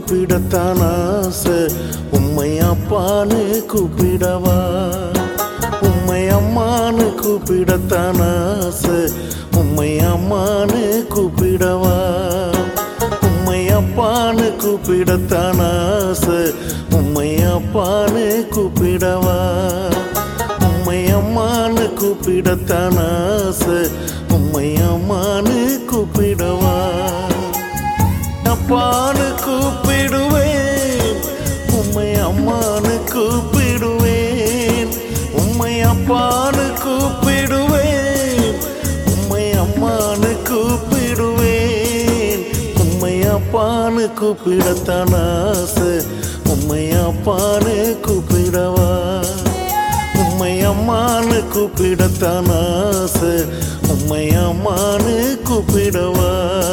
கூப்பிடத்தான் ஆசை உம்மை அப்பான்னு கூப்பிடவா உம்மை அம்மான்னு கூப்பிடத்தான் ஆசை உம்மை அம்மான்னு கூப்பிடவா உம்மை அப்பான்னு கூப்பிடத்தான் ஆசை உம்மை அப்பான்னு கூப்பிடவா உம்மை அம்மான்னு கூப்பிடத்தான் ஆசை உம்மை அம்மான்னு கூப்பிடவா அப்பான்னு கூப்பிடுவேன் உம்மை அம்மான்னு கூப்பிடுவேன் உம்மை அப்பான்னு கூப்பிடுவேன் உம்மை அம்மான்னு கூப்பிடுவேன் உம்மை அப்பான்னு கூப்பிடத்தான் ஆசை உம்மை அப்பான்னு கூப்பிடவா உம்மை அம்மான்னு கூப்பிடத்தான் ஆசை உம்மை அம்மான்னு கூப்பிடவா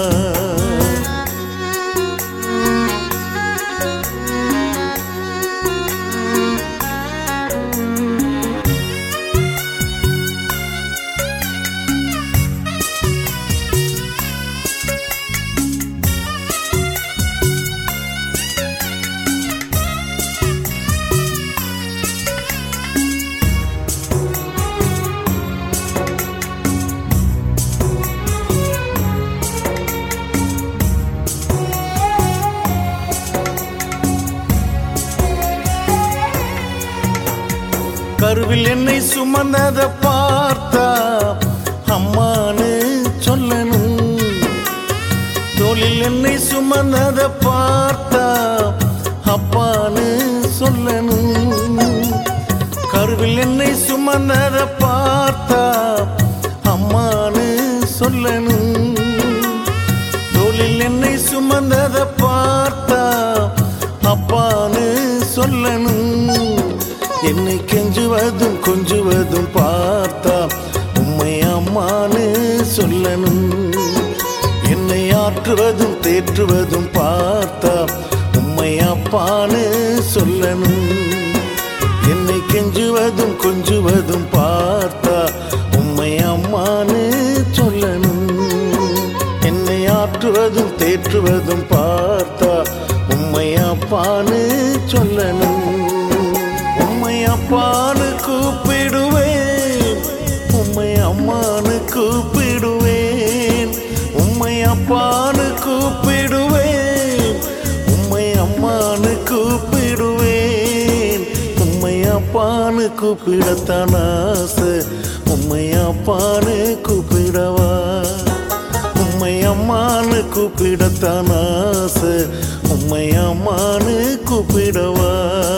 கருவில் என்னை சுமந்தத பார்த்தா அம்மானு சொல்லணும் தோளில் என்னை சுமந்தத பார்த்தா அப்பான்னு சொல்லணும் கருவில் என்னை சுமந்தத பார்த்தா அம்மானு சொல்லணும் தோளில் என்னை சுமந்தத பார்த்தா அப்பான்னு சொல்லணும் என்னை கெஞ்சுவதும் கொஞ்சுவதும் பார்த்தா உம்மை அம்மான்னு சொல்லணும் என்னை ஆற்றுவதும் தேற்றுவதும் பார்த்தா உம்மை அப்பான்னு சொல்லணும் என்னை கெஞ்சுவதும் கொஞ்சுவதும் பார்த்தா உம்மை அம்மான்னு சொல்லணும் என்னை ஆற்றுவதும் தேற்றுவதும் பார்த்தா உம்மை அப்பான்னு சொல்லணும் உம்மை அப்பான்னு கூப்பிடுவேன் உம்மை அம்மான்னு கூப்பிடுவேன் உம்மை அப்பான்னு கூப்பிடுவேன் உம்மை அம்மான்னு கூப்பிடுவேன் உம்மை அப்பான்னு கூப்பிடத்தான் ஆசை உம்மை அப்பான்னு கூப்பிடவா உம்மை அம்மான்னு கூப்பிடத்தான் ஆசை உம்மை அம்மான்னு கூப்பிடவா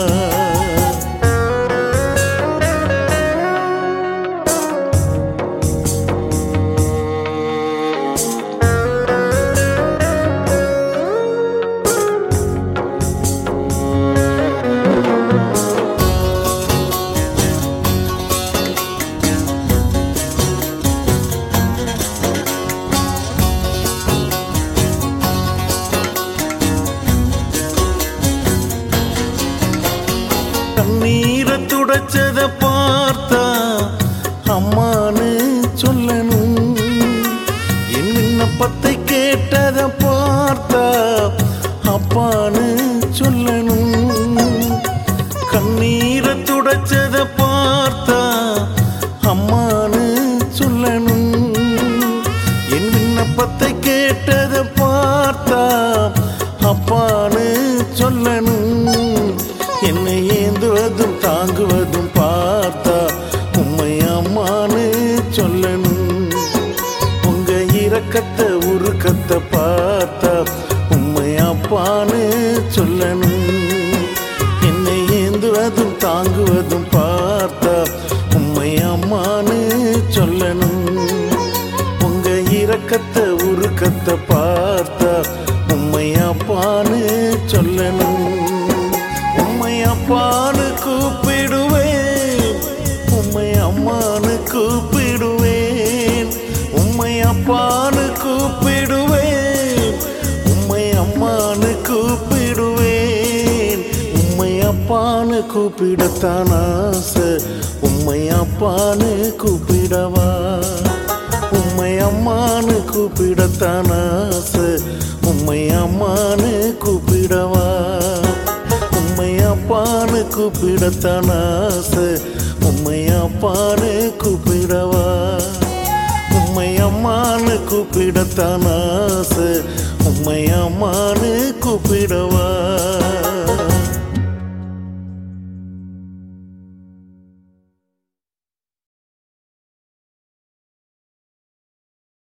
கண்ணீரை துடைச்சத பார்த்தா அம்மான்னு சொல்லணும் என் விண்ணப்பத்தை கேட்டத பார்த்தா அப்பான்னு சொல்லணும் கண்ணீரை துடைச்சத பார்த்தா அம்மான்னு சொல்லணும் என் விண்ணப்பத்தை கேட்டத பார்த்தா அப்பான்னு சொல்லணும் என்னை ஏந்துவதும் தாங்குவதும் பார்த்தா உம்மை அம்மான்னு சொல்லணும் உங்க இரக்கத்தை உருக்கத்தை பார்த்தா உம்மை அப்பான்னு சொல்லணும் என்னை ஏந்துவதும் தாங்குவதும் பார்த்தா உம்மை அம்மான்னு சொல்லணும் உங்க இரக்கத்தை உருக்கத்தை பார்த்தா உம்மை அப்பான்னு சொல்லணும் உம்மை அப்பான்னு கூப்பிடுவேன் உம்மை அம்மான்னு கூப்பிடுவேன் உம்மை அப்பான்னு கூப்பிடுவேன் உம்மை அம்மான்னு கூப்பிடுவேன் உம்மை அப்பான்னு கூப்பிடத்தான் ஆசை உம்மை அப்பான்னு கூப்பிடவா உம்மை அம்மானு கூப்பிடத்தான் ஆசை உம்மை அம்மானு கூப்பிடவா உம்மை அப்பான்னு கூப்பிடத்தான் ஆசை உம்மை அப்பான்னு கூப்பிடவா உம்மை அம்மானு கூப்பிடத்தான் ஆசை உம்மை அம்மானு கூப்பிடவா